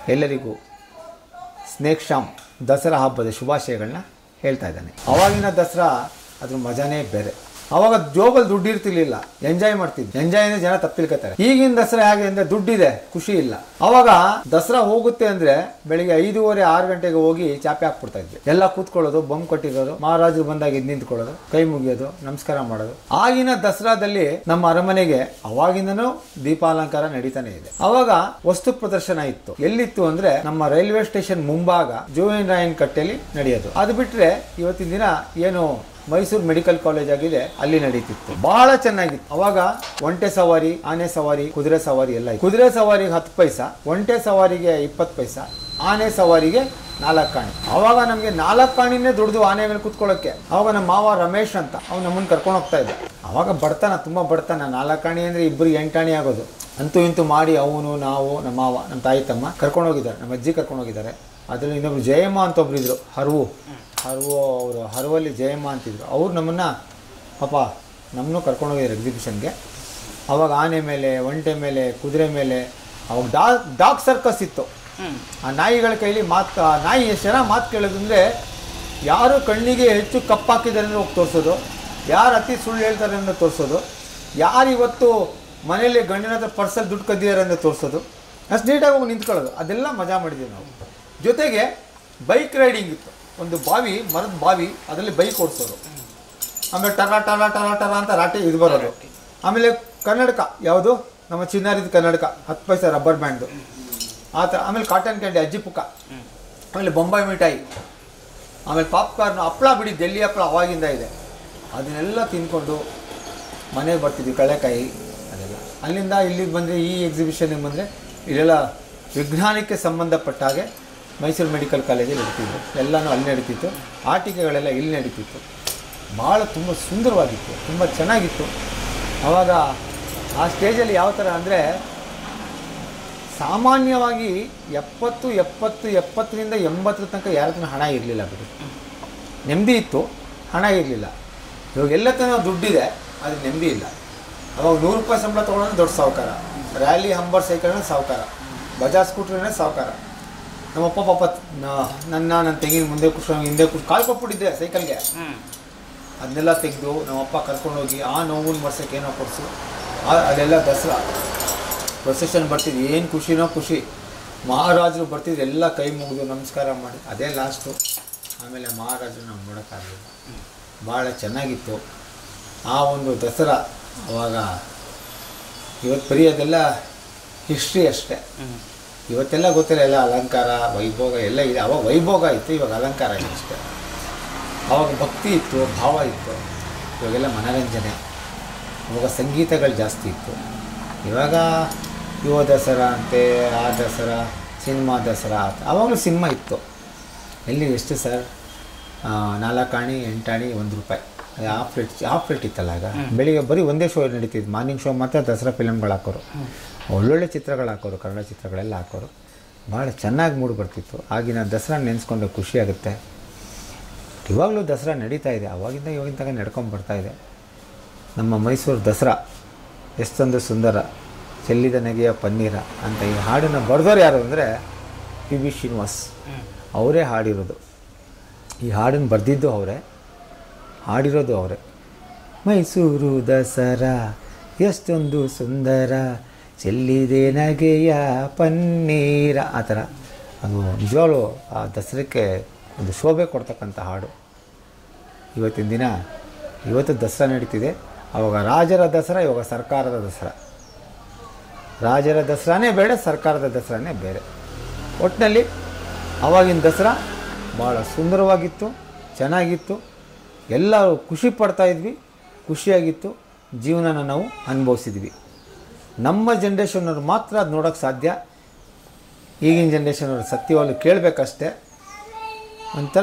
ಎಲ್ಲರಿಗೂ ಸ್ನೇಕ್ ಶಾಮ್ ದಸರಾ ಹಬ್ಬದ ಶುಭಾಶಯಗಳನ್ನ ಹೇಳ್ತಾ ಇದ್ದಾನೆ ಅವಾಗಿನ ದಸರಾ ಅದ್ರ ಮಜಾನೇ ಬೇರೆ ಅವಾಗ ಜೋಬಲ್ ದುಡ್ಡು ಇರ್ತಿರ್ಲಿಲ್ಲ ಎಂಜಾಯ್ ಮಾಡ್ತಿದ್ವಿ ಎಂಜಾಯ್ ಅಂದ್ರೆ ಜನ ತಪ್ಪಿಲ್ಕತ್ತಾರೆ ಈಗಿನ ದಸರಾ ಹೇಗೆ ಅಂದ್ರೆ ದುಡ್ಡಿದೆ ಖುಷಿ ಇಲ್ಲ ಅವಾಗ ದಸರಾ ಹೋಗುತ್ತೆ ಅಂದ್ರೆ ಬೆಳಿಗ್ಗೆ ಐದೂವರೆ ಆರು ಗಂಟೆಗೆ ಹೋಗಿ ಚಾಪೆ ಹಾಕ್ಬಿಡ್ತಾ ಇದ್ವಿ ಎಲ್ಲ ಕೂತ್ಕೊಳ್ಳೋದು ಬೊಂಬ್ ಕಟ್ಟಿರೋದು ಮಹಾರಾಜರು ಬಂದಾಗ ಎದ್ದು ನಿಂತ್ಕೊಳ್ಳೋದು ಕೈ ಮುಗಿಯೋದು ನಮಸ್ಕಾರ ಮಾಡೋದು ಆಗಿನ ದಸರಾದಲ್ಲಿ ನಮ್ಮ ಅರಮನೆಗೆ ಅವಾಗಿಂದನೂ ದೀಪಾಲಂಕಾರ ನಡೀತಾನೆ ಇದೆ ಅವಾಗ ವಸ್ತು ಪ್ರದರ್ಶನ ಇತ್ತು ಎಲ್ಲಿತ್ತು ಅಂದ್ರೆ ನಮ್ಮ ರೈಲ್ವೆ ಸ್ಟೇಷನ್ ಮುಂಭಾಗ ಜೋಯಿನ್ ರಾಯನ್ ಕಟ್ಟೆಲಿ ನಡೆಯೋದು ಅದು ಬಿಟ್ರೆ ಇವತ್ತಿನ ದಿನ ಏನು ಮೈಸೂರು ಮೆಡಿಕಲ್ ಕಾಲೇಜ್ ಆಗಿದೆ ಅಲ್ಲಿ ನಡೀತಿತ್ತು ಬಹಳ ಚೆನ್ನಾಗಿತ್ತು ಅವಾಗ ಒಂಟೆ ಸವಾರಿ ಆನೆ ಸವಾರಿ ಕುದುರೆ ಸವಾರಿ ಎಲ್ಲ ಇತ್ತು ಕುದುರೆ ಸವಾರಿಗೆ ಹತ್ತು ಪೈಸಾ ಒಂಟೆ ಸವಾರಿಗೆ ಇಪ್ಪತ್ತು ಪೈಸಾ ಆನೆ ಸವಾರಿಗೆ ನಾಲ್ಕು ಕಾಣಿ ಅವಾಗ ನಮಗೆ ನಾಲ್ಕು ಕಾಣಿನೇ ದುಡ್ದು ಆನೆ ಮೇಲೆ ಕುತ್ಕೊಳ್ಳೋಕೆ ಅವಾಗ ನಮ್ಮ ಮಾವ ರಮೇಶ್ ಅಂತ ಅವ್ನು ನಮ್ಮನ್ನ ಕರ್ಕೊಂಡು ಹೋಗ್ತಾ ಇದ್ದ ಅವಾಗ ಬಡತನ ತುಂಬ ಬಡತನ ನಾಲ್ಕು ಕಾಣಿ ಅಂದರೆ ಇಬ್ಬರಿಗೆ ಎಂಟಾಣಿ ಆಗೋದು ಅಂತೂ ಇಂತೂ ಮಾಡಿ ಅವನು ನಾವು ನಮ್ಮ ಮಾವ ನಮ್ಮ ತಾಯಿ ತಮ್ಮ ಕರ್ಕೊಂಡು ಹೋಗಿದ್ದಾರೆ ನಮ್ಮ ಅಜ್ಜಿ ಕರ್ಕೊಂಡು ಹೋಗಿದ್ದಾರೆ ಅದರಲ್ಲಿ ಇನ್ನೊಬ್ರು ಜಯಮ್ಮ ಅಂತ ಒಬ್ರು ಇದ್ರು ಹರವು ಹರವು ಅವರು ಹರವಲ್ಲಿ ಜಯಮ್ಮ ಅಂತಿದ್ರು ಅವ್ರು ನಮ್ಮನ್ನು ಪಾಪ ನಮ್ಮನ್ನು ಕರ್ಕೊಂಡು ಹೋಗಿದ್ದಾರೆ ಎಕ್ಸಿಬಿಷನ್ಗೆ ಅವಾಗ ಆನೆ ಮೇಲೆ ಒಂಟೆ ಮೇಲೆ ಕುದುರೆ ಮೇಲೆ ಅವಾಗ ಡಾಗ್ ಡಾಗ್ ಸರ್ಕಸ್ ಇತ್ತು ಆ ನಾಯಿಗಳ ಕೈಲಿ ಮಾತು ಆ ನಾಯಿ ಎಷ್ಟು ಜನ ಮಾತು ಕೇಳೋದಂದ್ರೆ ಯಾರು ಕಣ್ಣಿಗೆ ಹೆಚ್ಚು ಕಪ್ಪಾಕಿದ್ದಾರೆ ಅಂದ್ರೆ ಹೋಗಿ ತೋರಿಸೋದು ಯಾರು ಅತಿ ಸುಳ್ಳು ಹೇಳ್ತಾರೆ ಅಂತ ತೋರಿಸೋದು ಯಾರು ಇವತ್ತು ಮನೇಲಿ ಗಂಡಿನ ಹತ್ರ ಪರ್ಸಲ್ಲಿ ದುಡ್ಡು ಕದ್ದಿದ್ದಾರೆ ಅಂತ ತೋರಿಸೋದು ಅಷ್ಟು ನೀಟಾಗಿ ಹೋಗಿ ನಿಂತ್ಕೊಳ್ಳೋದು ಅದೆಲ್ಲ ಮಜಾ ಮಾಡಿದ್ದೀವಿ ನಾವು ಜೊತೆಗೆ ಬೈಕ್ ರೈಡಿಂಗ್ ಇತ್ತು ಒಂದು ಬಾವಿ ಮರದ ಬಾವಿ ಅದರಲ್ಲಿ ಬೈಕ್ ಓಡಿಸೋದು ಆಮೇಲೆ ಟರ ಟರ ಟರ ಟರ ಅಂತ ರಾಟೆ ಇದು ಬರೋದು ಆಮೇಲೆ ಕನ್ನಡಕ ಯಾವುದು ನಮ್ಮ ಚಿನ್ನಾರಿದ ಕನ್ನಡಕ ಹತ್ತು ಪೈಸೆ ರಬ್ಬರ್ ಬ್ಯಾಂಡ್ದು ಆ ಥರ ಆಮೇಲೆ ಕಾಟನ್ ಕ್ಯಾಂಡಿ ಅಜ್ಜಿ ಪುಕ್ಕ ಆಮೇಲೆ ಬೊಂಬಾಯಿ ಮಿಠಾಯಿ ಆಮೇಲೆ ಪಾಪ್ಕಾರ್ನ್ ಹಪ್ಪಳ ಬಿಡಿ ಡೆಲ್ಲಿ ಹಪ್ಪಳ ಅವಾಗಿಂದ ಇದೆ ಅದನ್ನೆಲ್ಲ ತಿಂದ್ಕೊಂಡು ಮನೆಗೆ ಬರ್ತಿದ್ವಿ ಕಳೆಕಾಯಿ ಅದೆಲ್ಲ ಅಲ್ಲಿಂದ ಇಲ್ಲಿಗೆ ಬಂದರೆ ಈ ಎಕ್ಸಿಬಿಷನ್ಗೆ ಬಂದರೆ ಇಲ್ಲೆಲ್ಲ ವಿಜ್ಞಾನಕ್ಕೆ ಸಂಬಂಧಪಟ್ಟ ಹಾಗೆ ಮೈಸೂರು ಮೆಡಿಕಲ್ ಕಾಲೇಜಲ್ಲಿ ನಡೀತಿದ್ರು ಎಲ್ಲನೂ ಅಲ್ಲಿ ನಡೀತಿತ್ತು ಆಟಿಕೆಗಳೆಲ್ಲ ಇಲ್ಲಿ ನಡೀತಿತ್ತು ಭಾಳ ತುಂಬ ಸುಂದರವಾಗಿತ್ತು ತುಂಬ ಚೆನ್ನಾಗಿತ್ತು ಆವಾಗ ಆ ಸ್ಟೇಜಲ್ಲಿ ಯಾವ ಥರ ಅಂದರೆ ಸಾಮಾನ್ಯವಾಗಿ ಎಪ್ಪತ್ತು ಎಪ್ಪತ್ತು ಎಪ್ಪತ್ತರಿಂದ ಎಂಬತ್ತರ ತನಕ ಯಾರ ಹತ್ರ ಹಣ ಇರಲಿಲ್ಲ ಬಿಡಿ ನೆಮ್ಮದಿ ಇತ್ತು ಹಣ ಇರಲಿಲ್ಲ ಇವಾಗ ಎಲ್ಲ ತನಕ ದುಡ್ಡಿದೆ ಆದರೆ ನೆಮ್ಮದಿ ಇಲ್ಲ ಅವಾಗ ನೂರು ರೂಪಾಯಿ ಸಂಬಳ ತೊಗೊಳೋದು ದೊಡ್ಡ ಸಾಹುಕಾರ ರ್ಯಾಲಿ ಹಂಬರ್ ಸೈಕಲ್ನ ಸಾಹುಕಾರ ಬಜಾಜ್ ಸ್ಕೂಟ್ರನೇ ಸಾಹುಕಾರ ನಮ್ಮಪ್ಪ ಪಾಪ ನ- ನನ್ನ ನನ್ನ ತೆಂಗಿನ ಮುಂದೆ ಕುಶ್ ಹಿಂದೆ ಕುಶ್ ಕಾಲು ಕೊಟ್ಬಿಟ್ಟಿದ್ದೆ ಸೈಕಲ್ಗೆ ಅದನ್ನೆಲ್ಲ ತೆಗೆದು ನಮ್ಮಪ್ಪ ಕರ್ಕೊಂಡೋಗಿ ಆ ನೋವಿನ ವರ್ಷಕ್ಕೆ ಏನೋ ಕೊಡಿಸು ಅದೆಲ್ಲ ದಸರಾ ಪ್ರೊಸೆಷನ್ ಬರ್ತಿದ್ದು ಏನು ಖುಷಿನೋ ಖುಷಿ ಮಹಾರಾಜರು ಬರ್ತಿದ್ರು ಎಲ್ಲ ಕೈ ಮುಗಿದು ನಮಸ್ಕಾರ ಮಾಡಿ ಅದೇ ಲಾಸ್ಟು ಆಮೇಲೆ ಮಹಾರಾಜರು ನಾವು ನೋಡೋಕ್ಕಾಗಲಿಲ್ಲ ಭಾಳ ಚೆನ್ನಾಗಿತ್ತು ಆ ಒಂದು ದಸರಾ ಅವಾಗ ಇವತ್ತು ಬರೀ ಅದೆಲ್ಲ ಹಿಸ್ಟ್ರಿ ಅಷ್ಟೇ ಇವತ್ತೆಲ್ಲ ಗೊತ್ತಿಲ್ಲ ಎಲ್ಲ ಅಲಂಕಾರ ವೈಭೋಗ ಎಲ್ಲ ಇದೆ ಅವಾಗ ವೈಭೋಗ ಇತ್ತು ಇವಾಗ ಅಲಂಕಾರ ಇದೆ ಅಷ್ಟೇ ಅವಾಗ ಭಕ್ತಿ ಇತ್ತು ಭಾವ ಇತ್ತು ಇವಾಗೆಲ್ಲ ಮನರಂಜನೆ ಅವಾಗ ಸಂಗೀತಗಳು ಜಾಸ್ತಿ ಇತ್ತು ಇವಾಗ ಯುವ ದಸರಾ ಅಂತೆ ಆ ದಸರಾ ಸಿನಿಮಾ ದಸರಾ ಅಂತ ಅವಾಗಲೂ ಸಿನಿಮಾ ಇತ್ತು ಎಲ್ಲಿ ಎಷ್ಟು ಸರ್ ನಾಲ್ಕು ಆಣಿ ಎಂಟಾಣಿ ಒಂದು ರೂಪಾಯಿ ಅದು ಹಾಫ್ ರೇಟ್ ಹಾಫ್ ರೇಟ್ ಇತ್ತಲ್ಲ ಆಗ ಬೆಳಿಗ್ಗೆ ಬರೀ ಒಂದೇ ಶೋ ನಡೀತಿದ್ದು ಮಾರ್ನಿಂಗ್ ಶೋ ಮಾತ್ರ ದಸರಾ ಫಿಲಮ್ಗಳು ಹಾಕೋರು ಒಳ್ಳೊಳ್ಳೆ ಚಿತ್ರಗಳು ಹಾಕೋರು ಕನ್ನಡ ಚಿತ್ರಗಳೆಲ್ಲ ಹಾಕೋರು ಭಾಳ ಚೆನ್ನಾಗಿ ಮೂಡಿ ಬರ್ತಿತ್ತು ಆಗಿನ ದಸರಾ ನೆನೆಸ್ಕೊಂಡು ಖುಷಿ ಆಗುತ್ತೆ ಇವಾಗಲೂ ದಸರಾ ನಡೀತಾ ಇದೆ ಅವಾಗಿಂದ ಇವಾಗಿನ ತನಕ ನಡ್ಕೊಂಡು ಬರ್ತಾ ಇದೆ ನಮ್ಮ ಮೈಸೂರು ದಸರಾ ಎಷ್ಟೊಂದು ಸುಂದರ ಚೆಲ್ಲಿದ ನೆಗೆಯ ಪನ್ನೀರ ಅಂತ ಈ ಹಾಡನ್ನು ಬರೆದವ್ರು ಯಾರು ಅಂದರೆ ಪಿ ಬಿ ಶ್ರೀನಿವಾಸ್ ಅವರೇ ಹಾಡಿರೋದು ಈ ಹಾಡನ್ನು ಬರೆದಿದ್ದು ಅವರೇ ಹಾಡಿರೋದು ಅವರೇ ಮೈಸೂರು ದಸರಾ ಎಷ್ಟೊಂದು ಸುಂದರ ಚೆಲ್ಲಿದೆ ನಗೆಯ ಪನ್ನೀರ ಆ ಥರ ಅದು ನಿಜವಾಗ್ಲೂ ಆ ದಸರಕ್ಕೆ ಒಂದು ಶೋಭೆ ಕೊಡ್ತಕ್ಕಂಥ ಹಾಡು ಇವತ್ತಿನ ದಿನ ಇವತ್ತು ದಸರಾ ನಡೀತಿದೆ ಅವಾಗ ರಾಜರ ದಸರಾ ಇವಾಗ ಸರ್ಕಾರದ ದಸರಾ ರಾಜರ ದಸರಾನೇ ಬೇಡ ಸರ್ಕಾರದ ದಸರಾನೇ ಬೇರೆ ಒಟ್ಟಿನಲ್ಲಿ ಆವಾಗಿನ ದಸರಾ ಭಾಳ ಸುಂದರವಾಗಿತ್ತು ಚೆನ್ನಾಗಿತ್ತು ಎಲ್ಲರೂ ಖುಷಿ ಪಡ್ತಾ ಇದ್ವಿ ಖುಷಿಯಾಗಿತ್ತು ಜೀವನನ ನಾವು ಅನುಭವಿಸಿದ್ವಿ ನಮ್ಮ ಜನ್ರೇಷನ್ನವ್ರು ಮಾತ್ರ ಅದು ನೋಡೋಕ್ಕೆ ಸಾಧ್ಯ ಈಗಿನ ಜನ್ರೇಷನ್ನವ್ರು ಸತ್ಯವಾಗ್ಲೂ ಕೇಳಬೇಕಷ್ಟೇ ಒಂಥರ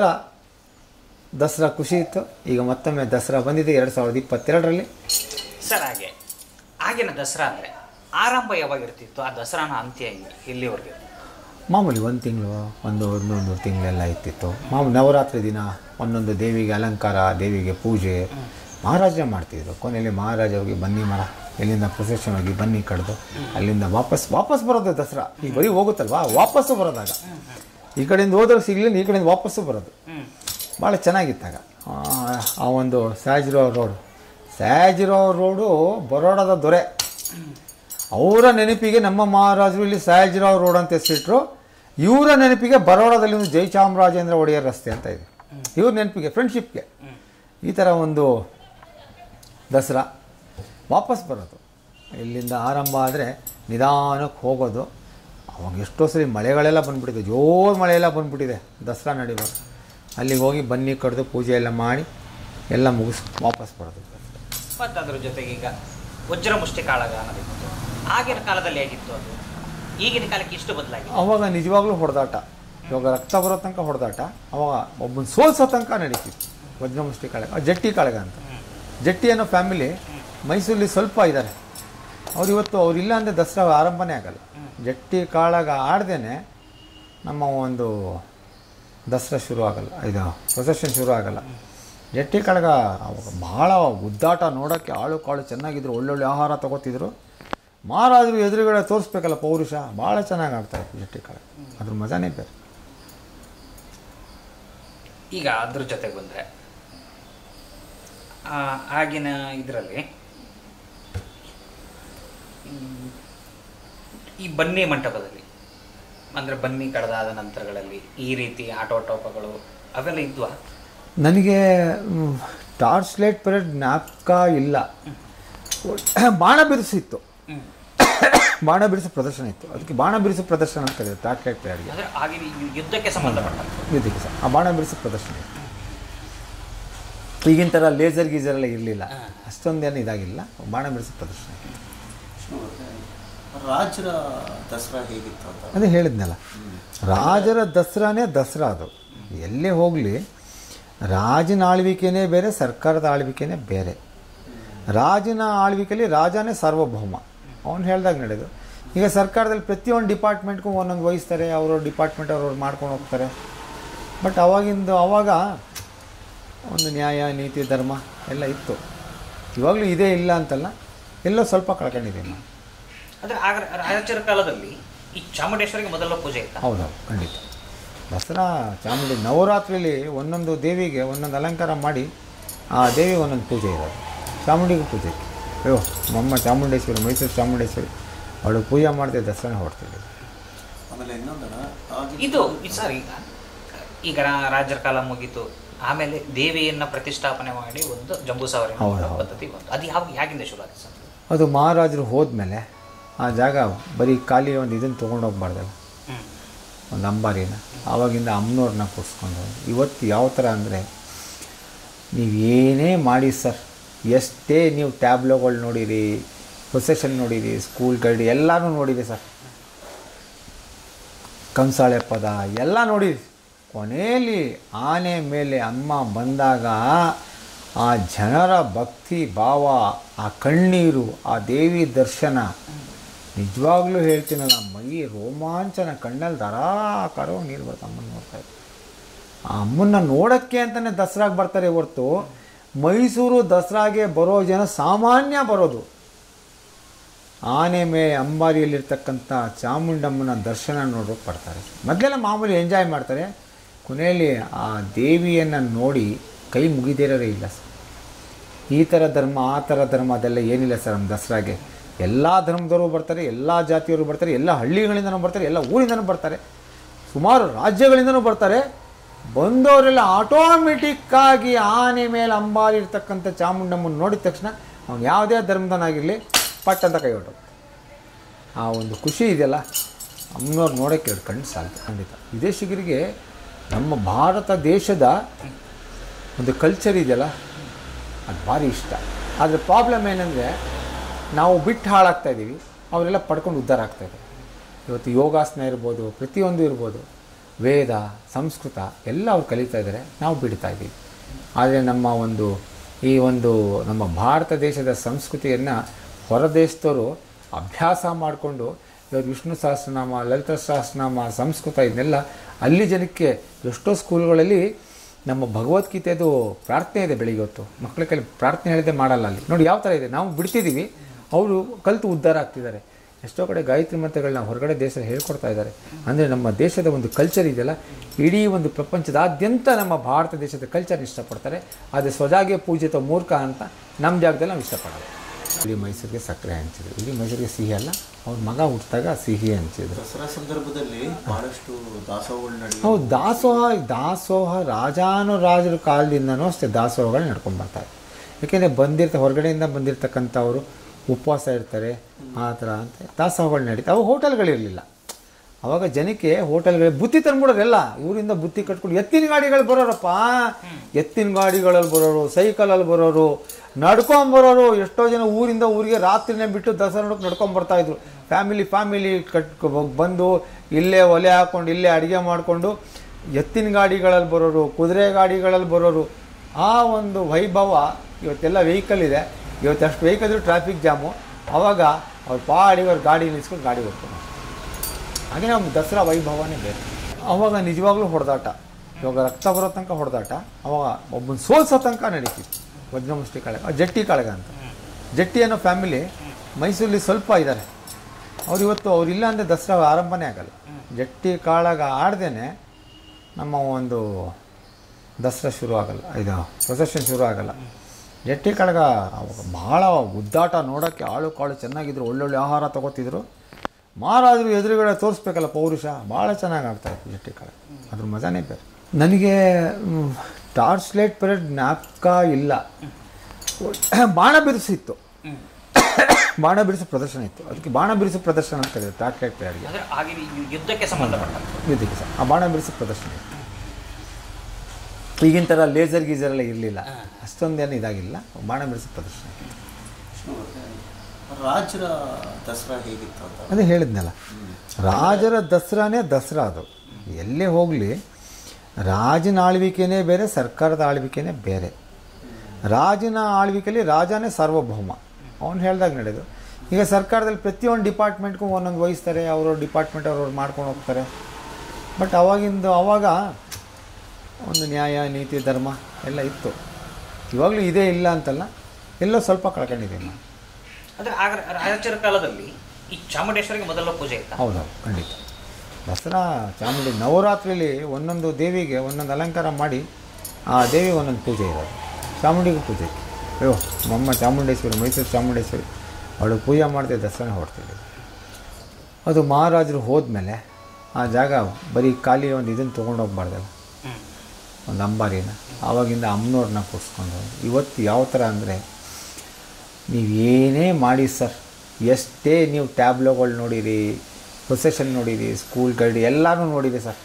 ದಸರಾ ಖುಷಿ ಇತ್ತು ಈಗ ಮತ್ತೊಮ್ಮೆ ದಸರಾ ಬಂದಿದೆ ಎರಡು ಸಾವಿರದ ಇಪ್ಪತ್ತೆರಡರಲ್ಲಿ ಸರ್ ಹಾಗೆ ಆಗಿನ ದಸರಾ ಅಂದರೆ ಆರಂಭ ಯಾವಾಗ ಇರ್ತಿತ್ತು ಆ ದಸರಾನ ಅಂತ್ಯ ಇಲ್ಲಿ ಇಲ್ಲಿವರೆಗೆ ಮಾಮೂಲಿ ಒಂದು ತಿಂಗಳು ಒಂದು ಒಂದೊಂದು ತಿಂಗಳೆಲ್ಲ ಇತ್ತಿತ್ತು ಮಾಮೂಲಿ ನವರಾತ್ರಿ ದಿನ ಒಂದೊಂದು ದೇವಿಗೆ ಅಲಂಕಾರ ದೇವಿಗೆ ಪೂಜೆ ಮಹಾರಾಜರೇ ಮಾಡ್ತಿದ್ರು ಕೊನೆಯಲ್ಲಿ ಮಹಾರಾಜರಿಗೆ ಬನ್ನಿ ಮರ ಇಲ್ಲಿಂದ ಪ್ರೊಸೆಷನ್ ಹೋಗಿ ಬನ್ನಿ ಕಡ್ದು ಅಲ್ಲಿಂದ ವಾಪಸ್ ವಾಪಸ್ ಬರೋದು ದಸರಾ ಈಗ ಬರೀ ಹೋಗುತ್ತಲ್ವಾ ವಾಪಸ್ಸು ಬರೋದಾಗ ಈ ಕಡೆಯಿಂದ ಹೋದ್ರೆ ಸಿಗ್ಲಿಲ್ಲ ಈ ಕಡೆಯಿಂದ ವಾಪಸ್ಸು ಬರೋದು ಹ್ಮ್ ಭಾಳ ಚೆನ್ನಾಗಿತ್ತಾಗ ಆ, ಆ ಒಂದು ಸ್ಯಾಜಿರೋ ರೋಡ್ ಸ್ಯಾಜಿರೋ ರೋಡು ಬರೋಡದ ದೊರೆ ಅವರ ನೆನಪಿಗೆ ನಮ್ಮ ಮಹಾರಾಜರು ಇಲ್ಲಿ ಸಯಾಜಿರಾವ್ ರೋಡ್ ಅಂತ ಹೆಸರಿಟ್ರು ಇವರ ನೆನಪಿಗೆ ಬರೋಡದಲ್ಲಿ ಒಂದು ಜಯಚಾಮರಾಜೇಂದ್ರ ಒಡೆಯರ್ ರಸ್ತೆ ಅಂತ ಇದೆ ಇವ್ರ ನೆನಪಿಗೆ ಫ್ರೆಂಡ್ಶಿಪ್ಗೆ ಈ ಥರ ಒಂದು ದಸರಾ ವಾಪಸ್ ಬರೋದು ಇಲ್ಲಿಂದ ಆರಂಭ ಆದರೆ ನಿಧಾನಕ್ಕೆ ಹೋಗೋದು ಅವಾಗ ಎಷ್ಟೋ ಸರಿ ಮಳೆಗಳೆಲ್ಲ ಬಂದ್ಬಿಟ್ಟಿದೆ ಜೋರು ಮಳೆಯೆಲ್ಲ ಬಂದ್ಬಿಟ್ಟಿದೆ ದಸರಾ ನಡೆಯುವಾಗ ಅಲ್ಲಿಗೆ ಹೋಗಿ ಬನ್ನಿ ಕಡ್ದು ಪೂಜೆ ಎಲ್ಲ ಮಾಡಿ ಎಲ್ಲ ಮುಗಿಸ್ ವಾಪಸ್ ಬರೋದು ಮತ್ತು ಅದ್ರ ಜೊತೆಗೆ ಈಗ ವಜ್ರ ಮುಷ್ಟಿ ಕಾಳಗ ಅನ್ನೋದಿತ್ತು ಆಗಿನ ಕಾಲದಲ್ಲಿ ಹೇಗಿತ್ತು ಅದು ಈಗಿನ ಕಾಲಕ್ಕೆ ಇಷ್ಟು ಬದಲಾಗಿದೆ ಅವಾಗ ನಿಜವಾಗ್ಲೂ ಹೊಡೆದಾಟ ಇವಾಗ ರಕ್ತ ಬರೋ ತನಕ ಹೊಡೆದಾಟ ಅವಾಗ ಒಬ್ಬನ ಸೋಲ್ಸೋ ತನಕ ನಡೀತಿತ್ತು ವಜ್ರಮುಷ್ಟಿ ಕಾಳಗ ಜಟ್ಟಿ ಕಾಳಗ ಅಂತ ಜಟ್ಟಿ ಅನ್ನೋ ಫ್ಯಾಮಿಲಿ ಮೈಸೂರಲ್ಲಿ ಸ್ವಲ್ಪ ಇದ್ದಾರೆ ಅವ್ರು ಇವತ್ತು ಅವ್ರಿಲ್ಲ ಅಂದರೆ ದಸರಾ ಆರಂಭನೇ ಆಗಲ್ಲ ಜಟ್ಟಿ ಕಾಳಗ ಆಡ್ದೇನೆ ನಮ್ಮ ಒಂದು ದಸರಾ ಶುರು ಆಗಲ್ಲ ಇದು ಪ್ರೊಸೆಷನ್ ಶುರು ಆಗಲ್ಲ ಜಟ್ಟಿ ಕಾಳಗ ಅವಾಗ ಭಾಳ ಉದ್ದಾಟ ನೋಡೋಕ್ಕೆ ಆಳು ಕಾಳು ಚೆನ್ನಾಗಿದ್ರು ಒಳ್ಳೊಳ್ಳೆ ಆಹಾರ ತಗೋತಿದ್ರು ಮಹಾರಾಜರು ಎದುರುಗಡೆ ತೋರಿಸ್ಬೇಕಲ್ಲ ಪೌರುಷ ಭಾಳ ಚೆನ್ನಾಗಿ ಆಡ್ತಾ ಇತ್ತು ಜಟ್ಟಿ ಕಾಳಗ ಅದ್ರ ಮಜಾನೇ ಬೇರೆ ಈಗ ಅದ್ರ ಜೊತೆಗೆ ಬಂದರೆ ಆಗಿನ ಇದರಲ್ಲಿ ಈ ಬನ್ನಿ ಮಂಟಪದಲ್ಲಿ ಅಂದರೆ ಬನ್ನಿ ಕಳೆದಾದ ನಂತರಗಳಲ್ಲಿ ಈ ರೀತಿ ಆಟೋಟೋಪಗಳು ಅವೆಲ್ಲ ಇದ್ವಾ ನನಗೆ ಮ್, ಟಾರ್ಚ್ ಲೈಟ್ ಪರೇಡ್ ಜ್ಞಾಪಕ ಇಲ್ಲ ಬಾಣ ಬಿರುಸಿತ್ತು ಹ್ಮ್. ಬಾಣ ಬಿಡಿಸೋ ಪ್ರದರ್ಶನ ಇತ್ತು ಅದಕ್ಕೆ ಬಾಣ ಬಿಡಿಸೋ ಪ್ರದರ್ಶನ ಅಂತ ಕರೀತಾರೆ ಟಾರ್ಚ್ ಲೈಟ್ ಪರೇಡ್ಗೆ ಅಂದರೆ ಆಗಿನ ಈ ಯುದ್ಧಕ್ಕೆ ಸಂಬಂಧಪಟ್ಟಂತೆ ಇದಕ್ಕೆ ಸಹ ಆ ಬಾಣ ಬಿಡಿಸೋ ಪ್ರದರ್ಶನ ಇತ್ತು ಈಗಿನ ಥರ ಲೇಸರ್ ಗೀಸರ್ ಎಲ್ಲ ಇರಲಿಲ್ಲ ಅಷ್ಟೊಂದೇನು ಇದಾಗಿಲ್ಲ ಬಾಣ ಬಿಡಿಸೋ ಪ್ರದರ್ಶನ ಇತ್ತು. ರಾಜರ ದಸರಾ ಹೇಗಿತ್ತು ಅಂತ ಅದೇ ಹೇಳಿದ್ನಲ್ಲ ರಾಜರ ದಸರಾನೇ ದಸರಾ ಅದು ಎಲ್ಲೇ ಹೋಗಲಿ ರಾಜನ ಆಳ್ವಿಕೆನೇ ಬೇರೆ ಸರ್ಕಾರದ ಆಳ್ವಿಕೆನೇ ಬೇರೆ ರಾಜನ ಆಳ್ವಿಕೆಯಲ್ಲಿ ರಾಜನೇ ಸಾರ್ವಭೌಮ ಅವನು ಹೇಳ್ದಾಗ ನಡೆದು ಈಗ ಸರ್ಕಾರದಲ್ಲಿ ಪ್ರತಿಯೊಂದು ಡಿಪಾರ್ಟ್ಮೆಂಟ್ಗೂ ಒಂದೊಂದು ವಹಿಸ್ತಾರೆ ಅವರು ಡಿಪಾರ್ಟ್ಮೆಂಟ್ ಅವ್ರವ್ರು ಮಾಡ್ಕೊಂಡು ಹೋಗ್ತಾರೆ ಬಟ್ ಅವಾಗಿಂದು ಅವಾಗ ಒಂದು ನ್ಯಾಯ ನೀತಿ ಧರ್ಮ ಎಲ್ಲ ಇತ್ತು ಇವಾಗಲೂ ಇದೇ ಇಲ್ಲ ಅಂತಲ್ಲ ಎಲ್ಲೋ ಸ್ವಲ್ಪ ಕಳ್ಕೊಂಡಿದ್ದೀನಿ ನಾನು ಅಂದರೆ ಆಗ ರಾಜರ ಕಾಲದಲ್ಲಿ ಈ ಚಾಮುಂಡೇಶ್ವರಿಗೆ ಮೊದಲ ಪೂಜೆ ಇತ್ತ ಹೌದೌದು ಖಂಡಿತ ದಸರಾ ಚಾಮುಂಡಿ ನವರಾತ್ರಿಲಿ ಒಂದೊಂದು ದೇವಿಗೆ ಒಂದೊಂದು ಅಲಂಕಾರ ಮಾಡಿ ಆ ದೇವಿಗೆ ಒಂದೊಂದು ಪೂಜೆ ಇರೋದು ಚಾಮುಂಡಿಗೂ ಪೂಜೆ ಇತ್ತು. ಅಯ್ಯೋ ನಮ್ಮ ಚಾಮುಂಡೇಶ್ವರಿ ಮೈಸೂರು ಚಾಮುಂಡೇಶ್ವರಿ ಅವಳು ಪೂಜೆ ಮಾಡ್ತಿದ್ದ ದಸರಾ ಹೊಡ್ತಿದ್ದೆ ಆಮೇಲೆ ಇನ್ನೊಂದನ ಆಗಿನ ಇದು ಸರ್ ಈಗ ಈಗ ರಾ- ರಾಜರ ಕಾಲ ಮುಗೀತು ಆಮೇಲೆ ದೇವಿಯನ್ನ ಪ್ರತಿಷ್ಠಾಪನೆ ಮಾಡಿ ಒಂದು ಜಂಬೂ ಸವಾರಿ ಹೌದು, ಮಾಡೋ ಹೌದು. ಪದ್ಧತಿ ಬಂತು ಅದು ಯಾವ ಯಾಗಿಂದ ಶುರು ಆಗಿದೆ ಸರ್ ಅದು ಮಹಾರಾಜರು ಹೋದ್ಮೇಲೆ ಆ ಜಾಗ ಬರೀ ಖಾಲಿ ಒಂದು ಇದನ್ನು ತೊಗೊಂಡೋಗ್ಬಾರ್ದಲ್ಲ ಹ್ಮ್ ಒಂದು ಅಂಬಾರಿನ ಆವಾಗಿಂದ ಅಮ್ಮನವ್ರನ್ನ ಕೂರಿಸ್ಕೊಂಡು ಇವತ್ತು ಯಾವ ಥರ ಅಂದರೆ ನೀವೇನೇ ಮಾಡಿ ಸರ್ ಎಷ್ಟೇ ನೀವು ಟ್ಯಾಬ್ಲೋಗಳು ನೋಡಿರಿ ಪ್ರೊಸೆಷನ್ ನೋಡಿರಿ ಸ್ಕೂಲ್ ಗೈಡ್ ಎಲ್ಲನೂ ನೋಡಿರಿ ಸರ್ ಕಂಸಾಳೆ ಪದ ಎಲ್ಲ ನೋಡಿರಿ ಕೊನೆಯಲ್ಲಿ ಆನೆ ಮೇಲೆ ಅಮ್ಮ ಬಂದಾಗ ಆ ಜನರ ಭಕ್ತಿ ಭಾವ ಆ ಕಣ್ಣೀರು ಆ ದೇವಿ ದರ್ಶನ ನಿಜವಾಗ್ಲೂ ಹೇಳ್ತೀನಲ್ಲ ಮೈ ರೋಮಾಂಚನ ಕಣ್ಣಲ್ಲಿ ಧಾರಾಕಾರೋ ನೀರು ಬರುತ್ತೆ ಅಮ್ಮನ ನೋಡ್ತಾ ಇತ್ತು ಆ ಅಮ್ಮನ್ನ ನೋಡೋಕ್ಕೆ ಅಂತಲೇ ದಸರಾಗೆ ಬರ್ತಾರೆ ಹೊರತು ಮೈಸೂರು ದಸರಾಗೆ ಬರೋ ಜನ ಸಾಮಾನ್ಯ ಬರೋದು ಆನೆ ಮೇಲೆ ಅಂಬಾರಿಯಲ್ಲಿರ್ತಕ್ಕಂಥ ಚಾಮುಂಡಮ್ಮನ ದರ್ಶನ ನೋಡೋಕೆ ಬರ್ತಾರೆ ಮೊದಲೆಲ್ಲ ಮಾಮೂಲಿ ಎಂಜಾಯ್ ಮಾಡ್ತಾರೆ ಕೊನೆಯಲ್ಲಿ ಆ ದೇವಿಯನ್ನು ನೋಡಿ ಕೈ ಮುಗಿದಿರೋರೇ ಇಲ್ಲ ಸರ್ ಈ ಥರ ಧರ್ಮ ಆ ಥರ ಧರ್ಮ ಅದೆಲ್ಲ ಏನಿಲ್ಲ ಸರ್ ನಮ್ಮ ದಸರಾಗೆ ಎಲ್ಲ ಧರ್ಮದವರು ಬರ್ತಾರೆ ಎಲ್ಲ ಜಾತಿಯವರು ಬರ್ತಾರೆ ಎಲ್ಲ ಹಳ್ಳಿಗಳಿಂದನೂ ಬರ್ತಾರೆ ಎಲ್ಲ ಊರಿಂದನೂ ಬರ್ತಾರೆ ಸುಮಾರು ರಾಜ್ಯಗಳಿಂದನೂ ಬರ್ತಾರೆ ಬಂದವರೆಲ್ಲ ಆಟೋಮೆಟಿಕ್ಕಾಗಿ ಆನೆ ಮೇಲೆ ಅಂಬಾರಿ ಇರ್ತಕ್ಕಂಥ ಚಾಮುಂಡಮ್ಮನ ನೋಡಿದ ತಕ್ಷಣ ಅವ್ನು ಯಾವುದೇ ಧರ್ಮದನಾಗಿರಲಿ ಪಟ್ ಅಂತ ಕೈ ಹೊಟ್ಟು ಆ ಒಂದು ಖುಷಿ ಇದೆಯಲ್ಲ ಅಮ್ಮನವ್ರು ನೋಡೋಕ್ಕೆ ಎರಡು ಕಣ್ಣು ಸಾಲ್ತು ಖಂಡಿತ ವಿದೇಶಿಗರಿಗೆ ನಮ್ಮ ಭಾರತ ದೇಶದ ಒಂದು ಕಲ್ಚರ್ ಇದೆಯಲ್ಲ ಅದು ಭಾರಿ ಇಷ್ಟ ಆದರೆ ಪ್ರಾಬ್ಲಮ್ ಏನಂದರೆ ನಾವು ಬಿಟ್ಟು ಹಾಳಾಗ್ತಾ ಇದ್ದೀವಿ ಅವರೆಲ್ಲ ಪಡ್ಕೊಂಡು ಉದ್ಧಾರ ಆಗ್ತಾ ಇದ್ದಾರೆ ಇವತ್ತು ಯೋಗಾಸನ ಇರ್ಬೋದು ಪ್ರತಿಯೊಂದು ಇರ್ಬೋದು ವೇದ ಸಂಸ್ಕೃತ ಎಲ್ಲ ಅವ್ರು ಕಲಿತಾ ಇದ್ದಾರೆ ನಾವು ಬಿಡ್ತಾ ಇದ್ದೀವಿ ಆದರೆ ನಮ್ಮ ಒಂದು ಈ ಒಂದು ನಮ್ಮ ಭಾರತ ದೇಶದ ಸಂಸ್ಕೃತಿಯನ್ನು ಹೊರ ದೇಶದವರು ಅಭ್ಯಾಸ ಮಾಡಿಕೊಂಡು ಇವತ್ತು ವಿಷ್ಣು ಸಹಸ್ರನಾಮ ಲಲಿತ ಸಹಸ್ರನಾಮ ಸಂಸ್ಕೃತ ಇದನ್ನೆಲ್ಲ ಅಲ್ಲಿ ಜನಕ್ಕೆ ಎಷ್ಟೋ ಸ್ಕೂಲ್ಗಳಲ್ಲಿ ನಮ್ಮ ಭಗವದ್ಗೀತೆದು ಪ್ರಾರ್ಥನೆ ಇದೆ ಬೆಳಿಗ್ಗೆ ಹೊತ್ತು ಮಕ್ಕಳ ಕೈಲಿ ಪ್ರಾರ್ಥನೆ ಹೇಳಿದೆ ಮಾಡಲ್ಲ ಅಲ್ಲಿ ನೋಡಿ ಯಾವ ಥರ ಇದೆ ನಾವು ಬಿಡ್ತಿದ್ದೀವಿ ಅವರು ಕಲಿತು ಉದ್ಧಾರ ಆಗ್ತಿದ್ದಾರೆ ಎಷ್ಟೋ ಕಡೆ ಗಾಯತ್ರಿ ಮಂತ್ರಗಳನ್ನ ಹೊರಗಡೆ ದೇಶದಲ್ಲಿ ಹೇಳ್ಕೊಡ್ತಾ ಇದ್ದಾರೆ ಅಂದರೆ ನಮ್ಮ ದೇಶದ ಒಂದು ಕಲ್ಚರ್ ಇದೆಯಲ್ಲ ಇಡೀ ಒಂದು ಪ್ರಪಂಚದಾದ್ಯಂತ ನಮ್ಮ ಭಾರತ ದೇಶದ ಕಲ್ಚರ್ ಇಷ್ಟಪಡ್ತಾರೆ ಆದರೆ ಸ್ವಜಾಗೆ ಪೂಜಿತ ಮೂರ್ಖ ಅಂತ ನಮ್ಮ ಜಾಗದಲ್ಲಿ ನಾವು ಇಷ್ಟಪಡೋಲ್ಲ ಇಡೀ ಮೈಸೂರಿಗೆ ಸಕ್ಕರೆ ಹಂಚಿದ್ರು ಇಡೀ ಮೈಸೂರಿಗೆ ಸಿಹಿ ಅಲ್ಲ ಅವ್ರ ಮಗ ಹುಟ್ಟಿದಾಗ ಸಿಹಿ ಹಂಚಿದ್ರು ದಸರಾ ಸಂದರ್ಭದಲ್ಲಿ ಬಹಳಷ್ಟು ದಾಸೋಹಗಳು ನಡೆಯುತ್ತೆ ಹೌದು ದಾಸೋಹ ದಾಸೋಹ ರಾಜಾನುರಾಜರ ಕಾಲದಿಂದನೂ ಅಷ್ಟೇ ದಾಸೋಹಗಳು ನಡ್ಕೊಂಡು ಬರ್ತಾರೆ ಯಾಕೆಂದರೆ ಬಂದಿರ್ತ ಹೊರಗಡೆಯಿಂದ ಬಂದಿರತಕ್ಕಂಥವ್ರು ಉಪವಾಸ ಇರ್ತಾರೆ ಆ ಥರ ಅಂತ ದಾಸೋಹಗಳು ನಡೀತಾ ಅವು ಹೋಟೆಲ್ಗಳಿರಲಿಲ್ಲ ಅವಾಗ ಜನಕ್ಕೆ ಹೋಟೆಲ್ಗಳು ಬುತ್ತಿ ತಂದ್ಬಿಡೋರೆಲ್ಲ ಊರಿಂದ ಬುತ್ತಿ ಕಟ್ಕೊಂಡು ಎತ್ತಿನ ಗಾಡಿಗಳು ಬರೋರಪ್ಪ ಎತ್ತಿನ ಗಾಡಿಗಳಲ್ಲಿ ಬರೋರು ಸೈಕಲಲ್ಲಿ ಬರೋರು ನಡ್ಕೊಂಬರೋರು ಎಷ್ಟೋ ಜನ ಊರಿಂದ ಊರಿಗೆ ರಾತ್ರಿನೇ ಬಿಟ್ಟು ದಸರಾ ನೋಡಕ್ಕೆ ನಡ್ಕೊಂಬರ್ತಾ ಇದ್ರು ಫ್ಯಾಮಿಲಿ ಫ್ಯಾಮಿಲಿ ಕಟ್ ಬಂದು ಇಲ್ಲೇ ಒಲೆ ಹಾಕ್ಕೊಂಡು ಇಲ್ಲೇ ಅಡುಗೆ ಮಾಡಿಕೊಂಡು ಎತ್ತಿನ ಗಾಡಿಗಳಲ್ಲಿ ಬರೋರು ಕುದುರೆ ಗಾಡಿಗಳಲ್ಲಿ ಬರೋರು ಆ ಒಂದು ವೈಭವ ಇವತ್ತೆಲ್ಲ ವೆಹಿಕಲ್ ಇದೆ ಇವತ್ತು ಅಷ್ಟು ವೆಹಿಕಲ್ ಇದ್ರು ಟ್ರಾಫಿಕ್ ಜಾಮು ಅವಾಗ ಅವ್ರು ಪಾಡಿಗೆ ಅವ್ರ ಗಾಡಿ ನಿಲ್ಸ್ಕೊಂಡು ಗಾಡಿ ಹೋಗ್ತಾರೆ ಹಾಗೆ ನಮ್ಮ ದಸರಾ ವೈಭವನೇ ಬೇರೆ ಅವಾಗ ನಿಜವಾಗ್ಲೂ ಹೊಡೆದಾಟ ಇವಾಗ ರಕ್ತ ಬರೋ ತನಕ ಹೊಡೆದಾಟ ಅವಾಗ ಒಬ್ಬನ ಸೋಲ್ಸೋ ತನಕ ನಡೀತಿತ್ತು ವಜ್ರಮುಷ್ಟಿ ಕಾಳಗ ಆ ಜಟ್ಟಿ ಕಾಳಗ ಅಂತ ಜಟ್ಟಿ ಅನ್ನೋ ಫ್ಯಾಮಿಲಿ ಮೈಸೂರಲ್ಲಿ ಸ್ವಲ್ಪ ಇದ್ದಾರೆ ಅವ್ರು ಇವತ್ತು ಅವ್ರಿಲ್ಲ ಅಂದರೆ ದಸರಾ ಆರಂಭನೇ ಆಗಲ್ಲ ಜಟ್ಟಿ ಕಾಳಗ ಆಡ್ದೇನೆ ನಮ್ಮ ಒಂದು ದಸರಾ ಶುರು ಆಗಲ್ಲ ಇದು ಪ್ರೊಸೆಷನ್ ಶುರು ಆಗಲ್ಲ ಜಟ್ಟಿ ಕಾಳಗ ಅವಾಗ ಭಾಳ ಉದ್ದಾಟ ನೋಡೋಕ್ಕೆ ಆಳು ಕಾಳು ಚೆನ್ನಾಗಿದ್ರು ಒಳ್ಳೊಳ್ಳೆ ಆಹಾರ ತಗೋತಿದ್ರು ಮಾರಾದ್ರು ಎದುರುಗಡೆ ತೋರಿಸ್ಬೇಕಲ್ಲ ಪೌರುಷ ಭಾಳ ಚೆನ್ನಾಗಿ ಆಡ್ತಾಯಿತ್ತು ಜಟ್ಟಿ ಕಾಳಗ ಅದ್ರ ಮಜಾನೇ ಬೇರೆ ನನಗೆ ಟಾರ್ಚ್ ಲೈಟ್ ಪರೇಡ್ ಜ್ಞಾಪಕ ಇಲ್ಲ ಬಾಣ ಬಿರುಸಿತ್ತು ಬಾಣ ಬಿರುಸು ಪ್ರದರ್ಶನ ಇತ್ತು ಅದಕ್ಕೆ ಬಾಣ ಬಿರುಸು ಪ್ರದರ್ಶನ ಅಂತ ಕರೀತಾರೆ ಟಾರ್ಚ್ ಲೈಟ್ ಪರೇಡ್ಗೆ ಅಂದ್ರೆ ಆಗಿನ ಈ ಯುದ್ಧಕ್ಕೆ ಸಂಬಂಧಪಟ್ಟಂತೆ ಯುದ್ಧಕ್ಕೆ ಸಹ ಆ ಬಾಣ ಬಿರುಸು ಪ್ರದರ್ಶನ ಇತ್ತು ಈಗಿನ ಥರ ಲೇಸರ್ ಗೀಸರ್ ಎಲ್ಲ ಇರಲಿಲ್ಲ ಅಷ್ಟೊಂದೇನು ಇದಾಗಿಲ್ಲ ಬಾಣ ಬಿರುಸು ಪ್ರದರ್ಶನ ಇತ್ತು. ರಾಜರ ದಸರಾ ಹೇಗಿತ್ತು ಅಂತ ಅದೇ ಹೇಳಿದ್ನಲ್ಲ ರಾಜರ ದಸರಾನೇ ದಸರಾ ಅದು ಎಲ್ಲೇ ಹೋಗಲಿ ರಾಜನ ಆಳ್ವಿಕೆನೇ ಬೇರೆ ಸರ್ಕಾರದ ಆಳ್ವಿಕೆನೇ ಬೇರೆ ರಾಜನ ಆಳ್ವಿಕೆಯಲ್ಲಿ ರಾಜನೇ ಸಾರ್ವಭೌಮ ಅವನು ಹೇಳ್ದಾಗ ನಡೆದು ಈಗ ಸರ್ಕಾರದಲ್ಲಿ ಪ್ರತಿಯೊಂದು ಡಿಪಾರ್ಟ್ಮೆಂಟ್ಗೂ ಒಂದೊಂದು ವಹಿಸ್ತಾರೆ ಅವ್ರವ್ರ ಡಿಪಾರ್ಟ್ಮೆಂಟ್ ಅವ್ರವ್ರು ಮಾಡ್ಕೊಂಡು ಹೋಗ್ತಾರೆ ಬಟ್ ಅವಾಗಿಂದು ಅವಾಗ ಒಂದು ನ್ಯಾಯ ನೀತಿ ಧರ್ಮ ಎಲ್ಲ ಇತ್ತು ಇವಾಗಲೂ ಇದೇ ಇಲ್ಲ ಅಂತಲ್ಲ ಎಲ್ಲೋ ಸ್ವಲ್ಪ ಕಳ್ಕೊಂಡಿದ್ದೀನಿ ನಾನು ಅಂದ್ರೆ ಆಗ ರಾಜರ ಕಾಲದಲ್ಲಿ ಈ ಚಾಮುಂಡೇಶ್ವರಿಗೆ ಮೊದಲ ಪೂಜೆ ಇತ್ತ ಹೌದೌದು ಖಂಡಿತ ದಸರಾ ಚಾಮುಂಡಿ ನವರಾತ್ರಿಲಿ ಒಂದೊಂದು ದೇವಿಗೆ ಒಂದೊಂದು ಅಲಂಕಾರ ಮಾಡಿ ಆ ದೇವಿ ಒಂದೊಂದು ಪೂಜೆ ಇರೋದು ಚಾಮುಂಡಿಗೂ ಪೂಜೆ ಇತ್ತು ಅಯ್ಯೋ ನಮ್ಮಮ್ಮ ಚಾಮುಂಡೇಶ್ವರಿ ಮೈಸೂರು ಚಾಮುಂಡೇಶ್ವರಿ ಅವಳು ಪೂಜೆ ಮಾಡ್ತಿದ್ದ ದಸರಾನೇ ಹೊಡ್ತಿದ್ದೆ ಅದು ಮಹಾರಾಜರು ಹೋದ್ಮೇಲೆ ಆ ಜಾಗ ಬರೀ ಖಾಲಿ ಒಂದು ಇದನ್ನು ತೊಗೊಂಡೋಗ್ಬಾರ್ದಲ್ಲ ಹ್ಮ್ ಒಂದು ಅಂಬಾರಿನ ಆವಾಗಿಂದ ಅಮ್ಮನವ್ರನ್ನ ಕೂರಿಸ್ಕೊಂಡು ಇವತ್ತು ಯಾವ ಥರ ಅಂದರೆ ನೀವೇನೇ ಮಾಡಿ ಸರ್ ಎಷ್ಟೇ ನೀವು ಟ್ಯಾಬ್ಲೋಗಳು ನೋಡಿರಿ ಪ್ರೊಸೆಷನ್ ನೋಡಿರಿ ಸ್ಕೂಲ್ ಗೈಡ್ ಎಲ್ಲನೂ ನೋಡಿರಿ ಸರ್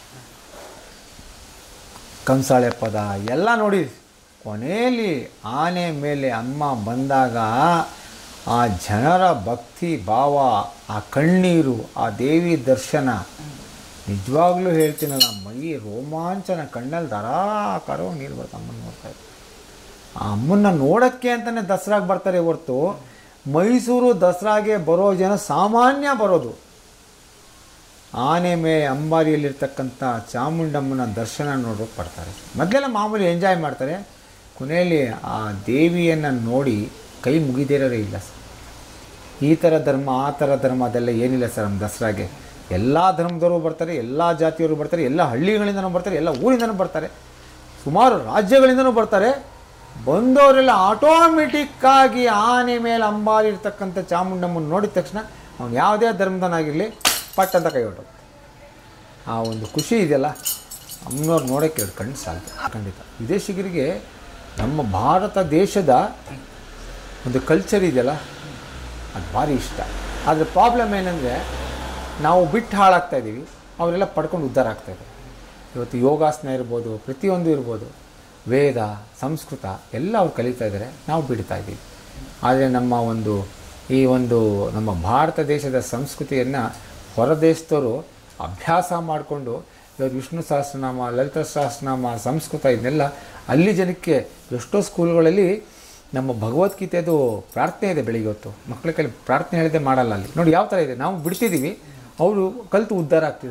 ಕಂಸಾಳೆ ಪದ ಎಲ್ಲ ನೋಡಿರಿ ಕೊನೆಯಲ್ಲಿ ಆನೆ ಮೇಲೆ ಅಮ್ಮ ಬಂದಾಗ ಆ ಜನರ ಭಕ್ತಿ ಭಾವ ಆ ಕಣ್ಣೀರು ಆ ದೇವಿ ದರ್ಶನ ನಿಜವಾಗ್ಲೂ ಹೇಳ್ತೀನಲ್ಲ ಮೈ ರೋಮಾಂಚನ ಕಣ್ಣಲ್ಲಿ ಧಾರಾಕಾರೋ ನೀರು ಬರ್ತಾ ಅಮ್ಮನ ನೋಡ್ತಾ ಇದ್ದೆ ಆ ಅಮ್ಮನ್ನ ನೋಡೋಕ್ಕೆ ಅಂತಲೇ ದಸರಾಗೆ ಬರ್ತಾರೆ ಹೊರ್ತು ಮೈಸೂರು ದಸರಾಗೆ ಬರೋ ಜನ ಸಾಮಾನ್ಯ ಬರೋದು ಆನೆ ಮೇ ಅಂಬಾರಿಯಲ್ಲಿರ್ತಕ್ಕಂಥ ಚಾಮುಂಡಮ್ಮನ ದರ್ಶನ ನೋಡೋಕೆ ಬರ್ತಾರೆ ಮೊದಲೆಲ್ಲ ಮಾಮೂಲಿ ಎಂಜಾಯ್ ಮಾಡ್ತಾರೆ ಕೊನೆಯಲ್ಲಿ ಆ ದೇವಿಯನ್ನು ನೋಡಿ ಕೈ ಮುಗಿದಿರೋರೇ ಇಲ್ಲ ಸರ್ ಈ ಥರ ಧರ್ಮ ಆ ಥರ ಧರ್ಮ ಅದೆಲ್ಲ ಏನಿಲ್ಲ ಸರ್ ನಮ್ಮ ದಸರಾಗೆ ಎಲ್ಲ ಧರ್ಮದವರು ಬರ್ತಾರೆ ಎಲ್ಲ ಜಾತಿಯವರು ಬರ್ತಾರೆ ಎಲ್ಲ ಹಳ್ಳಿಗಳಿಂದನೂ ಬರ್ತಾರೆ ಎಲ್ಲ ಊರಿಂದನೂ ಬರ್ತಾರೆ ಸುಮಾರು ರಾಜ್ಯಗಳಿಂದನೂ ಬರ್ತಾರೆ ಬಂದವರೆಲ್ಲ ಆಟೋಮೆಟಿಕ್ಕಾಗಿ ಆನೆ ಮೇಲೆ ಅಂಬಾರಿ ಇರ್ತಕ್ಕಂಥ ಚಾಮುಂಡಮ್ಮನ ನೋಡಿದ ತಕ್ಷಣ ಅವ್ನು ಯಾವುದೇ ಧರ್ಮದನಾಗಿರಲಿ ಪಟ್ ಅಂತ ಕೈ ಹೊಟ್ಟು ಆ ಒಂದು ಖುಷಿ ಇದೆಯಲ್ಲ ಅಮ್ಮನವ್ರು ನೋಡೋಕ್ಕೆ ಎರಡು ಕಣ್ಣು ಸಾಲ್ತು ಖಂಡಿತ ವಿದೇಶಿಗರಿಗೆ ನಮ್ಮ ಭಾರತ ದೇಶದ ಒಂದು ಕಲ್ಚರ್ ಇದೆಯಲ್ಲ ಅದು ಭಾರಿ ಇಷ್ಟ ಆದರೆ ಪ್ರಾಬ್ಲಮ್ ಏನಂದರೆ ನಾವು ಬಿಟ್ಟು ಹಾಳಾಗ್ತಾ ಇದ್ದೀವಿ ಅವರೆಲ್ಲ ಪಡ್ಕೊಂಡು ಉದ್ಧಾರ ಆಗ್ತಾ ಇದ್ದಾರೆ ಇವತ್ತು ಯೋಗಾಸನ ಇರ್ಬೋದು ಪ್ರತಿಯೊಂದು ಇರ್ಬೋದು ವೇದ ಸಂಸ್ಕೃತ ಎಲ್ಲ ಅವ್ರು ಕಲಿತಾ ಇದ್ದಾರೆ ನಾವು ಬಿಡ್ತಾ ಇದ್ದೀವಿ ಆದರೆ ನಮ್ಮ ಒಂದು ಈ ಒಂದು ನಮ್ಮ ಭಾರತ ದೇಶದ ಸಂಸ್ಕೃತಿಯನ್ನು ಹೊರ ದೇಶದವರು ಅಭ್ಯಾಸ ಮಾಡಿಕೊಂಡು ಇವರು ವಿಷ್ಣು ಸಹಸ್ರನಾಮ ಲಲಿತ ಸಹಸ್ರನಾಮ ಸಂಸ್ಕೃತ ಇದನ್ನೆಲ್ಲ ಅಲ್ಲಿ ಜನಕ್ಕೆ ಎಷ್ಟೋ ಸ್ಕೂಲ್ಗಳಲ್ಲಿ ನಮ್ಮ ಭಗವದ್ಗೀತೆದು ಪ್ರಾರ್ಥನೆ ಇದೆ ಬೆಳಿಗ್ಗೆ ಹೊತ್ತು ಮಕ್ಕಳ ಕೈಲಿ ಪ್ರಾರ್ಥನೆ ಹೇಳಿದೆ ಮಾಡಲ್ಲ ಅಲ್ಲಿ ನೋಡಿ ಯಾವ ಥರ ಇದೆ ನಾವು ಬಿಡ್ತಿದ್ದೀವಿ ಅವರು ಕಲಿತು ಉದ್ಧಾರ ಆಗ್ತಿದ್ದಾರೆ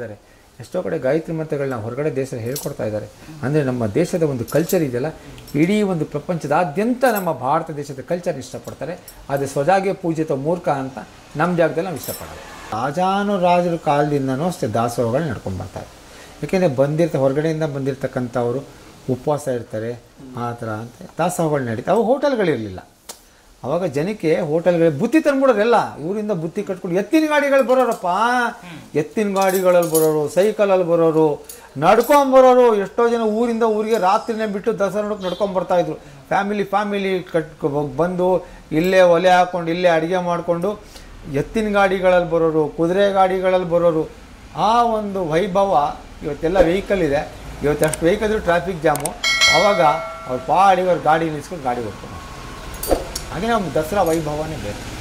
ಎಷ್ಟೋ ಕಡೆ ಗಾಯತ್ರಿ ಮಂತ್ರಗಳನ್ನ ಹೊರಗಡೆ ದೇಶದಲ್ಲಿ ಹೇಳ್ಕೊಡ್ತಾ ಇದ್ದಾರೆ ಅಂದರೆ ನಮ್ಮ ದೇಶದ ಒಂದು ಕಲ್ಚರ್ ಇದೆಯಲ್ಲ ಇಡೀ ಒಂದು ಪ್ರಪಂಚದಾದ್ಯಂತ ನಮ್ಮ ಭಾರತ ದೇಶದ ಕಲ್ಚರ್ ಇಷ್ಟಪಡ್ತಾರೆ ಅದು ಸ್ವಜಾಗೆ ಪೂಜಿತ ಮೂರ್ಖ ಅಂತ ನಮ್ಮ ಜಾಗದಲ್ಲಿ ನಾವು ಇಷ್ಟಪಡೋದು ರಾಜಾನುರಾಜರ ಕಾಲದಿಂದನೂ ಅಷ್ಟೇ ದಾಸೋಹಗಳು ನಡ್ಕೊಂಡು ಬರ್ತಾರೆ ಯಾಕೆಂದರೆ ಬಂದಿರ್ತ ಹೊರಗಡೆಯಿಂದ ಬಂದಿರತಕ್ಕಂಥವರು ಉಪವಾಸ ಇರ್ತಾರೆ ಆ ಥರ ಅಂತ ದಾಸೋಹಗಳು ನಡೀತಾ ಅವು ಹೋಟೆಲ್ಗಳಿರಲಿಲ್ಲ ಅವಾಗ ಜನಕ್ಕೆ ಹೋಟೆಲ್ಗಳಿಗೆ ಬುತ್ತಿ ತಂದ್ಬಿಡೋರೆಲ್ಲ ಇವರಿಂದ ಬುತ್ತಿ ಕಟ್ಕೊಂಡು ಎತ್ತಿನ ಗಾಡಿಗಳು ಬರೋರಪ್ಪ ಎತ್ತಿನ ಗಾಡಿಗಳಲ್ಲಿ ಬರೋರು ಸೈಕಲಲ್ಲಿ ಬರೋರು ನಡ್ಕೊಂಬರೋರು ಎಷ್ಟೋ ಜನ ಊರಿಂದ ಊರಿಗೆ ರಾತ್ರಿನೇ ಬಿಟ್ಟು ದಸರಾ ನೋಡಕ್ಕೆ ನಡ್ಕೊಂಡ್ ಬರ್ತಾ ಇದ್ರು ಫ್ಯಾಮಿಲಿ ಫ್ಯಾಮಿಲಿ ಕಟ್ ಬಂದು ಇಲ್ಲೇ ಒಲೆ ಹಾಕ್ಕೊಂಡು ಇಲ್ಲೇ ಅಡುಗೆ ಮಾಡಿಕೊಂಡು ಎತ್ತಿನ ಗಾಡಿಗಳಲ್ಲಿ ಬರೋರು ಕುದುರೆ ಗಾಡಿಗಳಲ್ಲಿ ಬರೋರು ಆ ಒಂದು ವೈಭವ ಇವತ್ತೆಲ್ಲ ವೆಹಿಕಲ್ ಇದೆ ಇವತ್ತು ಅಷ್ಟು ವೆಹಿಕಲ್ ಟ್ರಾಫಿಕ್ ಜಾಮು ಅವಾಗ ಅವ್ರ ಪಾಡಿಗೆ ಅವ್ರ ಗಾಡಿ ನಿಲ್ಸ್ಕೊಂಡು ಗಾಡಿ ಹೋಗ್ತಾರೆ ಹಾಗೆ ನಮ್ಮ ದಸರಾ ವೈಭವನೇ ಬೇರೆ